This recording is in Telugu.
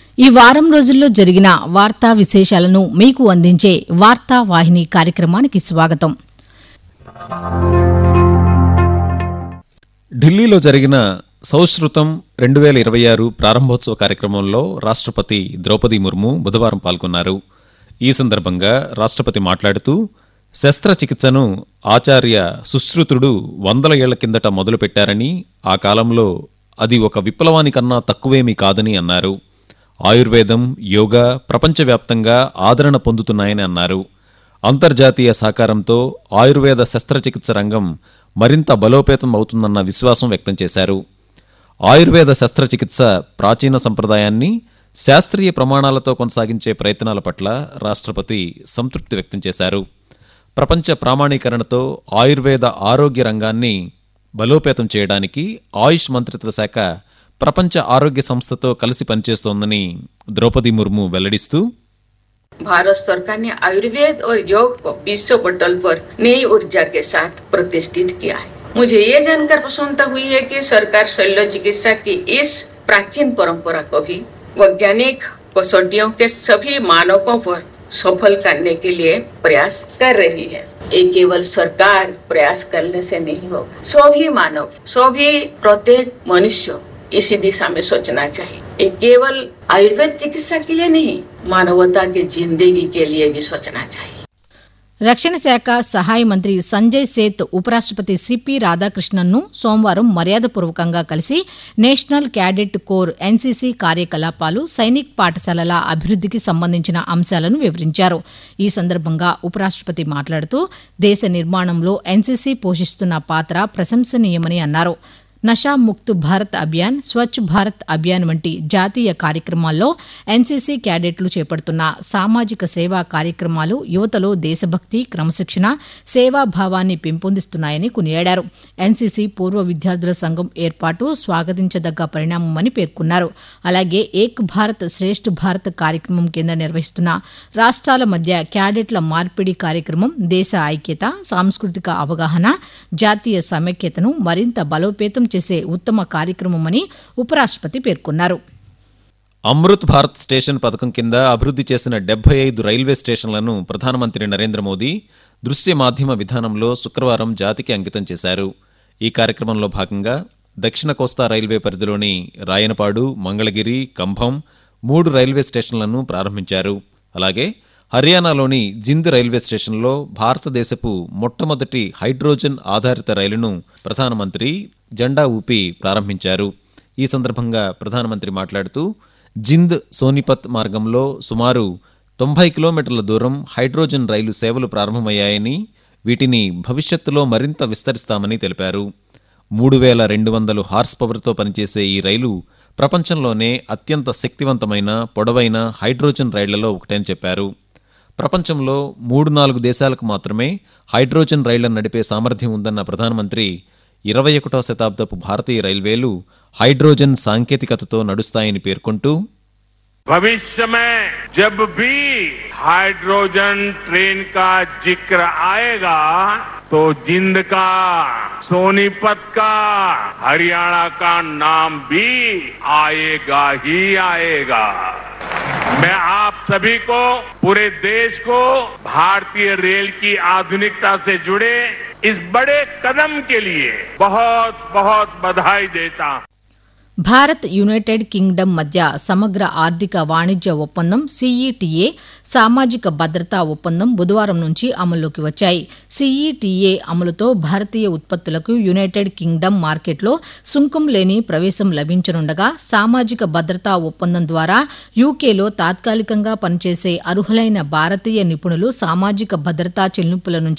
ఈ వారం రోజుల్లో జరిగిన వార్తా విశేషాలను మీకు అందించే వార్తా వాహిని కార్యక్రమానికి స్వాగతం ఢిల్లీలో జరిగిన సౌశ్రుతం రెండు వేల ఇరవై ఆరు ప్రారంభోత్సవ కార్యక్రమంలో రాష్ట్రపతి ద్రౌపది ముర్ము బుధవారం పాల్గొన్నారు ఈ సందర్భంగా రాష్ట్రపతి మాట్లాడుతూ శస్త్రచికిత్సను ఆచార్య సుశ్రుతుడు వందల ఏళ్ల కిందట మొదలుపెట్టారని ఆ కాలంలో అది ఒక విప్లవానికన్నా తక్కువేమీ కాదని అన్నారు ఆయుర్వేదం యోగా ప్రపంచవ్యాప్తంగా ఆదరణ పొందుతున్నాయని అన్నారు అంతర్జాతీయ సహకారంతో ఆయుర్వేద శస్త్రచికిత్స రంగం మరింత బలోపేతం అవుతుందన్న విశ్వాసం వ్యక్తం చేశారు ఆయుర్వేద శస్త్రచికిత్స ప్రాచీన సంప్రదాయాన్ని శాస్త్రీయ ప్రమాణాలతో కొనసాగించే ప్రయత్నాల పట్ల రాష్ట్రపతి సంతృప్తి వ్యక్తం చేశారు ప్రపంచ ప్రామాణీకరణతో ఆయుర్వేద ఆరోగ్య రంగాన్ని బలోపేతం చేయడానికి ఆయుష్ మంత్రిత్వ శాఖ ప్రపంచ ఆరోగ్య సంస్థతో కలిసి పనిచేస్తోందని ద్రౌపది ముర్ము వెల్లడిస్తూ भारत सरकार ने आयुर्वेद और योग को विश्व पटल पर नई ऊर्जा के साथ प्रतिष्ठित किया है मुझे ये जानकर प्रसन्नता हुई है कि सरकार शल्य चिकित्सा की इस प्राचीन परंपरा को भी वैज्ञानिक कसौटियों के सभी मानकों पर सफल करने के लिए प्रयास कर रही है ये केवल सरकार प्रयास करने से नहीं होगा सभी मानव सभी प्रत्येक मनुष्य इसी दिशा में सोचना चाहिए ये केवल आयुर्वेद चिकित्सा के लिए नहीं मानवता की जिंदगी के लिए भी सोचना चाहिए రక్షణ శాఖ సహాయ మంత్రి సంజయ్ సేత్ ఉపరాష్టపతి సిపి రాధాకృష్ణన్ను సోమవారం మర్యాదపూర్వకంగా కలిసి నేషనల్ క్యాడెట్ కోర్ ఎన్సీసీ కార్యకలాపాలు సైనిక్ పాఠశాలల అభివృద్దికి సంబంధించిన అంశాలను వివరించారు ఈ సందర్భంగా ఉపరాష్టపతి మాట్లాడుతూ దేశ నిర్మాణంలో ఎన్సీసీ పోషిస్తున్న పాత్ర ప్రశంసనీయమని అన్నారు నషా ముక్త్ భారత్ అభియాన్ స్వచ్ఛ భారత్ అభియాన్ వంటి జాతీయ కార్యక్రమాల్లో ఎన్సీసీ క్యాడెట్లు చేపడుతున్న సామాజిక సేవా కార్యక్రమాలు యువతలో దేశభక్తి క్రమశిక్షణ సేవాభావాన్ని పెంపొందిస్తున్నాయని కొనియాడారు ఎన్సీసీ పూర్వ విద్యార్థుల సంఘం ఏర్పాటు స్వాగతించదగ్గ పరిణామమని పేర్కొన్నారు అలాగే ఏక్ భారత్ శ్రేష్ఠ భారత్ కార్యక్రమం కింద నిర్వహిస్తున్న రాష్ట్రాల మధ్య క్యాడెట్ల మార్పిడి కార్యక్రమం దేశ ఐక్యత సాంస్కృతిక అవగాహన జాతీయ సమైక్యతను మరింత బలోపేతం చేసే ఉత్తమ కార్యక్రమమని ఉపరాష్టపతి పేర్కొన్నారు అమృత్ భారత్ స్టేషన్ పథకం కింద అభివృద్ధి చేసిన డెబ్బై ఐదు రైల్వే స్టేషన్లను ప్రధానమంత్రి నరేంద్ర మోదీ దృశ్య మాధ్యమ విధానంలో శుక్రవారం జాతికి అంకితం చేశారు ఈ కార్యక్రమంలో భాగంగా దక్షిణ కోస్తా రైల్వే పరిధిలోని రాయనపాడు మంగళగిరి కంభం మూడు రైల్వే స్టేషన్లను ప్రారంభించారు అలాగే హర్యానాలోని జింద్ రైల్వే స్టేషన్లో భారతదేశపు మొట్టమొదటి హైడ్రోజన్ ఆధారిత రైలును ప్రధానమంత్రి జెండా ఊపి ప్రారంభించారు ఈ సందర్భంగా ప్రధానమంత్రి మాట్లాడుతూ జింద్ సోనిపత్ మార్గంలో సుమారు తొంభై కిలోమీటర్ల దూరం హైడ్రోజన్ రైలు సేవలు ప్రారంభమయ్యాయని వీటిని భవిష్యత్తులో మరింత విస్తరిస్తామని తెలిపారు మూడు వేల రెండు వందలు హార్స్ పవర్తో పనిచేసే ఈ రైలు ప్రపంచంలోనే అత్యంత శక్తివంతమైన పొడవైన హైడ్రోజన్ రైళ్లలో ఒకటని చెప్పారు ప్రపంచంలో మూడు నాలుగు దేశాలకు మాత్రమే హైడ్రోజన్ రైళ్లను నడిపే సామర్థ్యం ఉందన్న ప్రధానమంత్రి ఇరవై ఒకటో శతాబ్దపు భారతీయ రైల్వేలు హైడ్రోజన్ సాంకేతికతతో నడుస్తాయని పేర్కొంటూ भविष्य में जब भी हाइड्रोजन ट्रेन का जिक्र आएगा तो जिंद का सोनीपत का हरियाणा का नाम भी आएगा ही आएगा मैं आप सभी को पूरे देश को भारतीय रेल की आधुनिकता से जुड़े इस बड़े कदम के लिए बहुत बहुत बधाई देता हूं భారత్ యునైటెడ్ కింగ్డమ్ మధ్య సమగ్ర ఆర్థిక వాణిజ్య ఒప్పందం సీఈటీఏ సామాజిక భద్రతా ఒప్పందం బుధవారం నుంచి అమల్లోకి వచ్చాయి సీఈటీఏ అమలుతో భారతీయ ఉత్పత్తులకు యునైటెడ్ కింగ్డమ్ మార్కెట్లో సుంకం లేని ప్రవేశం లభించనుండగా సామాజిక భద్రతా ఒప్పందం ద్వారా యూకేలో తాత్కాలికంగా పనిచేసే అర్హులైన భారతీయ నిపుణులు సామాజిక భద్రతా చెల్లింపుల నుంచి